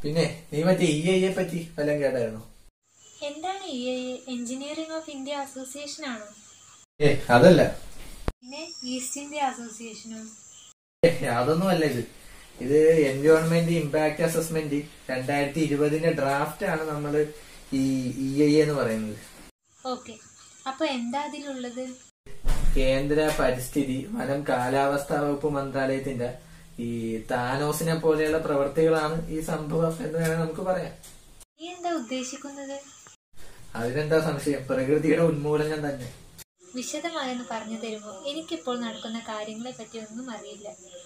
പിന്നെ നീ മറ്റേ ഇ ഐയെ പറ്റി വല്ലതും കേട്ടായിരുന്നു എന്താണ് E I engineering of India association ആണോ ഏ അതല്ല പിന്നെ ഈസ്റ്റ് ഇന്ത്യ അസോസിയേഷനോ ഏ, അതൊന്നുമല്ല ഇത് ഇത് എൻവയോൺമെന്റ് ഇമ്പാക്ട് അസസ്മെന്റ് രണ്ടായിരത്തി ഇരുപതിന്റെ ഡ്രാഫ്റ്റ് ആണ് നമ്മൾ ഈ ഇ ഐ എന്ന് പറയുന്നത് ഓക്കെ അപ്പൊ എന്താ അതിലുള്ളത് കേന്ദ്ര പരിസ്ഥിതി വനം കാലാവസ്ഥാ വകുപ്പ് മന്ത്രാലയത്തിന്റെ ഈ താനോസിനെ പോലെയുള്ള പ്രവർത്തികളാണ് ഈ സംഭവം എന്ന് വേണം നമുക്ക് പറയാം നീ എന്താ ഉദ്ദേശിക്കുന്നത് അതിനെന്താ സംശയം പ്രകൃതിയുടെ ഉന്മൂലനം തന്നെ വിശദമായെന്ന് പറഞ്ഞു തരുമോ എനിക്കിപ്പോൾ നടക്കുന്ന കാര്യങ്ങളെ പറ്റി ഒന്നും അറിയില്ല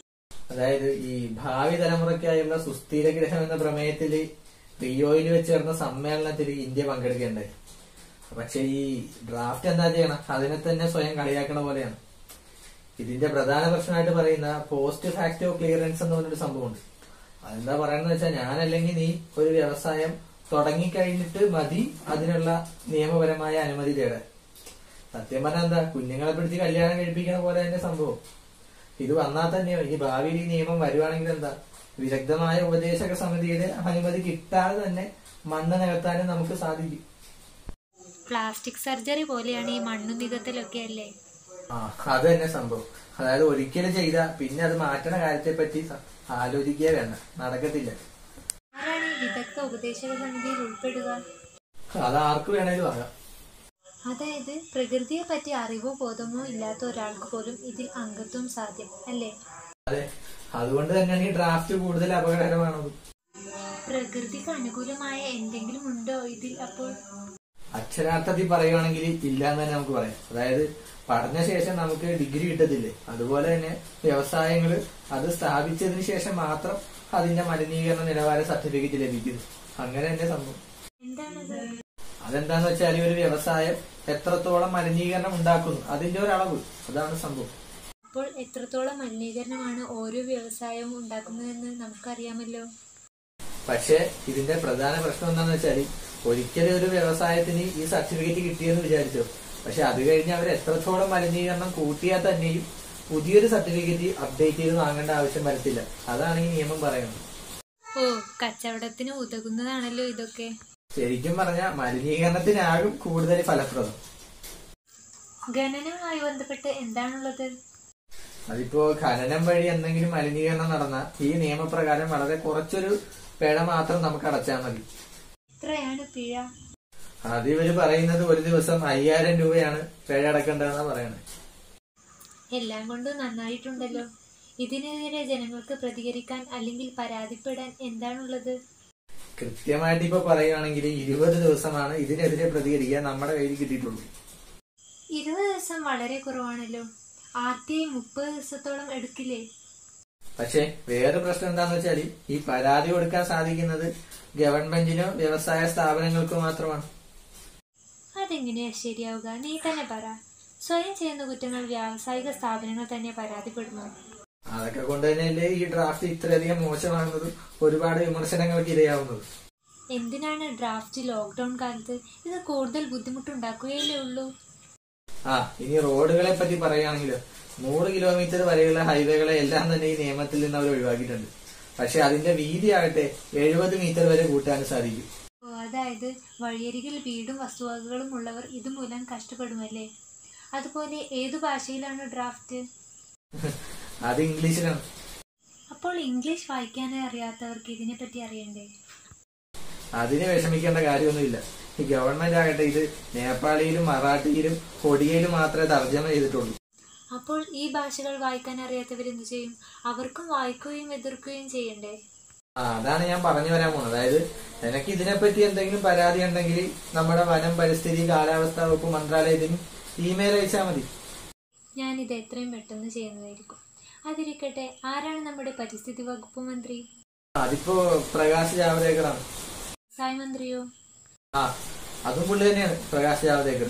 അതായത് ഈ ഭാവി തലമുറയ്ക്കായുള്ള സുസ്ഥിര ഗ്രഹം എന്ന പ്രമേയത്തില് റിയോയിൽ വെച്ച് ചേർന്ന സമ്മേളനത്തിൽ ഇന്ത്യ പങ്കെടുക്കേണ്ടായി പക്ഷെ ഈ ഡ്രാഫ്റ്റ് എന്താ ചെയ്യണം അതിനെ തന്നെ സ്വയം കളിയാക്കണ പോലെയാണ് ഇതിന്റെ പ്രധാന പ്രശ്നമായിട്ട് പറയുന്ന പോസ്റ്റ് ഫാക്ടോ ക്ലിയറൻസ് എന്ന് പറഞ്ഞൊരു സംഭവമുണ്ട് അതെന്താ പറയണെന്ന് വെച്ചാൽ ഞാനല്ലെങ്കിൽ നീ ഒരു വ്യവസായം തുടങ്ങിക്കഴിഞ്ഞിട്ട് മതി അതിനുള്ള നിയമപരമായ അനുമതി തേടാൻ സത്യം പറഞ്ഞാൽ എന്താ കുഞ്ഞുങ്ങളെ പിടിച്ച് കല്യാണം കഴിപ്പിക്കുന്ന പോലെ തന്നെ സംഭവം ഇത് വന്നാൽ തന്നെ ഈ ഭാവിയിൽ ഈ നിയമം വരുവാണെങ്കിൽ എന്താ വിദഗ്ധമായ ഉപദേശക സമിതിയുടെ അനുമതി കിട്ടാതെ തന്നെ മണ്ണ് നികത്താനും നമുക്ക് സാധിക്കും പ്ലാസ്റ്റിക് സർജറി പോലെയാണ് ഈ മണ്ണു നികത്തലൊക്കെ അല്ലേ ആ അത് തന്നെ സംഭവം അതായത് ഒരിക്കലും ചെയ്ത പിന്നെ അത് മാറ്റണ കാര്യത്തെ പറ്റി സ- ആലോചിക്കുക വേണ്ട നടക്കത്തില്ല ആരാണ് ഈ വിദഗ്ധ ഉപദേശക സമിതിയിൽ ഉൾപ്പെടുക അത് ആർക്ക് വേണേലും ആകാം അതായത് പ്രകൃതിയെ പറ്റി അറിവോ ബോധമോ ഇല്ലാത്ത ഒരാൾക്ക് പോലും ഇതിൽ അംഗത്വം സാധ്യം അല്ലേ അതെ അതുകൊണ്ട് തന്നെയാണ് ഈ ഡ്രാഫ്റ്റ് കൂടുതൽ അപകടകരമാണത് പ്രകൃതിക്ക് അനുകൂലമായ എന്തെങ്കിലും ഉണ്ടോ ഇതിൽ അപ്പോൾ അക്ഷരാർത്ഥത്തിൽ പറയുവാണെങ്കിൽ ഇല്ല എന്ന് തന്നെ നമുക്ക് പറയാം അതായത് പഠന ശേഷം നമുക്ക് ഡിഗ്രി കിട്ടത്തില്ലേ അതുപോലെ തന്നെ വ്യവസായങ്ങൾ അത് സ്ഥാപിച്ചതിന് ശേഷം മാത്രം അതിന്റെ മലിനീകരണ നിലവാര സർട്ടിഫിക്കറ്റ് ലഭിക്കുന്നു അങ്ങനെ തന്നെ സംഭവം എന്താണത് അതെന്താന്ന് വെച്ചാൽ ഒരു വ്യവസായം എത്രത്തോളം മലിനീകരണം ഉണ്ടാക്കുന്നു അതിന്റെ ഒരു അളവ് അതാണ് സംഭവം അപ്പോൾ എത്രത്തോളം മലിനീകരണമാണ് ഓരോ വ്യവസായവും ഉണ്ടാക്കുന്നതെന്ന് നമുക്കറിയാമല്ലോ പക്ഷേ ഇതിന്റെ പ്രധാന പ്രശ്നം എന്താന്ന് വെച്ചാൽ ഒരിക്കലും ഒരു വ്യവസായത്തിന് ഈ സർട്ടിഫിക്കറ്റ് കിട്ടിയെന്ന് വിചാരിച്ചോ പക്ഷെ അത് കഴിഞ്ഞ് അവർ എത്രത്തോളം മലിനീകരണം കൂട്ടിയാൽ തന്നെയും പുതിയൊരു സർട്ടിഫിക്കറ്റ് അപ്ഡേറ്റ് ചെയ്ത് വാങ്ങേണ്ട ആവശ്യം വരത്തില്ല അതാണ് ഈ നിയമം പറയുന്നത് ഓ കച്ചവടത്തിന് ഉതകുന്നതാണല്ലോ ഇതൊക്കെ ശരിക്കും പറഞ്ഞാൽ മലിനീകരണത്തിനാകും കൂടുതൽ ഫലപ്രദം ഖനനവുമായി ബന്ധപ്പെട്ട് എന്താണുള്ളത് അതിപ്പോ ഖനനം വഴി എന്തെങ്കിലും മലിനീകരണം നടന്ന ഈ നിയമപ്രകാരം വളരെ കുറച്ചൊരു പിഴ മാത്രം നമുക്ക് അടച്ചാൽ മതി എത്രയാണ് പിഴ അത് ഇവര് പറയുന്നത് ഒരു ദിവസം അയ്യായിരം രൂപയാണ് പിഴ അടക്കേണ്ടതെന്നാ പറയണത് എല്ലാം കൊണ്ടും നന്നായിട്ടുണ്ടല്ലോ ഇതിനെതിരെ ജനങ്ങൾക്ക് പ്രതികരിക്കാൻ അല്ലെങ്കിൽ പരാതിപ്പെടാൻ എന്താണുള്ളത് കൃത്യമായിട്ട് ഇപ്പൊ പറയുകയാണെങ്കിൽ ഇരുപത് ദിവസമാണ് ഇതിനെതിരെ പ്രതികരിക്കാൻ നമ്മുടെ കയ്യിൽ കിട്ടിയിട്ടുള്ളൂ ഇരുപത് ദിവസം വളരെ കുറവാണല്ലോ ആർ ടി ഐ മുപ്പത് ദിവസത്തോളം എടുക്കില്ലേ പക്ഷെ വേറെ പ്രശ്നം എന്താന്ന് വെച്ചാൽ ഈ പരാതി കൊടുക്കാൻ സാധിക്കുന്നത് ഗവൺമെന്റിനോ വ്യവസായ സ്ഥാപനങ്ങൾക്കോ മാത്രമാണ് അതെങ്ങനെയാ ശരിയാവുക നീ തന്നെ പറ സ്വയം ചെയ്യുന്ന കുറ്റങ്ങൾ വ്യാവസായിക സ്ഥാപനങ്ങൾ തന്നെ പരാതിപ്പെടുന്നു അതൊക്കെ കൊണ്ട് തന്നെയല്ലേ ഈ ഡ്രാഫ്റ്റ് ഇത്രയധികം മോശമാകുന്നതും ഒരുപാട് വിമർശനങ്ങൾക്ക് ഇരയാവുന്നതും എന്തിനാണ് ഡ്രാഫ്റ്റ് ലോക്ക്ഡൌൺ കാലത്ത് ഇത് കൂടുതൽ ബുദ്ധിമുട്ടുണ്ടാക്കുകയല്ലേ ഉള്ളൂ ആ ഇനി റോഡുകളെ പറ്റി പറയുകയാണെങ്കിൽ നൂറ് കിലോമീറ്റർ വരെയുള്ള ഹൈവേകളെ എല്ലാം തന്നെ ഈ നിയമത്തിൽ നിന്ന് അവർ ഒഴിവാക്കിയിട്ടുണ്ട് പക്ഷെ അതിന്റെ വീതി ആകട്ടെ എഴുപത് മീറ്റർ വരെ കൂട്ടാൻ സാധിക്കും ഓ, അതായത് വഴിയരികിൽ വീടും വസ്തുവകകളും ഉള്ളവർ ഇതുമൂലം കഷ്ടപ്പെടുമല്ലേ അതുപോലെ ഏതു ഭാഷയിലാണ് ഡ്രാഫ്റ്റ് അത് ഇംഗ്ലീഷിലാണ് അപ്പോൾ ഇംഗ്ലീഷ് വായിക്കാനേ അറിയാത്തവർക്ക് ഇതിനെപ്പറ്റി അറിയണ്ടേ അതിന് വിഷമിക്കേണ്ട കാര്യമൊന്നുമില്ല ഈ ഗവൺമെന്റ് ആകട്ടെ ഇത് നേപ്പാളിയിലും മറാഠിയിലും ഒഡിയയിലും മാത്രമേ തർജ്ജമ ചെയ്തിട്ടുള്ളൂ അപ്പോൾ ഈ ഭാഷകൾ വായിക്കാൻ അറിയാത്തവരെന്തു ചെയ്യും അവർക്കും വായിക്കുകയും എതിർക്കുകയും ചെയ്യണ്ടേ ആ അതാണ് ഞാൻ പറഞ്ഞു വരാൻ പോകുന്നത് അതായത് നിനക്ക് ഇതിനെപ്പറ്റി എന്തെങ്കിലും പരാതി ഉണ്ടെങ്കിൽ നമ്മുടെ വനം പരിസ്ഥിതി കാലാവസ്ഥാ വകുപ്പ് മന്ത്രാലയത്തിന് ഇമെയിൽ അയച്ചാൽ മതി ഞാനിത് എത്രയും പെട്ടെന്ന് ചെയ്യുന്നതായിരിക്കും അതിരിക്കട്ടെ ആരാണ് നമ്മുടെ പരിസ്ഥിതി വകുപ്പ് മന്ത്രി അതിപ്പോ പ്രകാശ് ജാവ്ദേക്കറാണ് സായ് മന്ത്രിയോ ആ അതും പുള്ളി തന്നെയാണ് പ്രകാശ് ജാവ്ദേക്കർ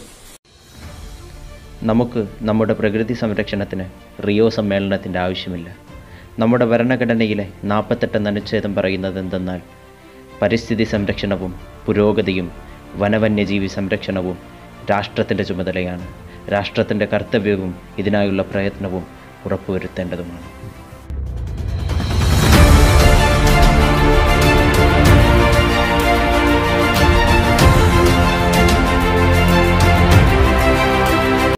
നമുക്ക് നമ്മുടെ പ്രകൃതി സംരക്ഷണത്തിന് റിയോ സമ്മേളനത്തിൻ്റെ ആവശ്യമില്ല നമ്മുടെ ഭരണഘടനയിലെ നാൽപ്പത്തെട്ട് അനുച്ഛേദം പറയുന്നത് എന്തെന്നാൽ പരിസ്ഥിതി സംരക്ഷണവും പുരോഗതിയും വനവന്യജീവി സംരക്ഷണവും രാഷ്ട്രത്തിൻ്റെ ചുമതലയാണ് രാഷ്ട്രത്തിൻ്റെ കർത്തവ്യവും ഇതിനായുള്ള പ്രയത്നവും ഉറപ്പുവരുത്തേണ്ടതുമാണ്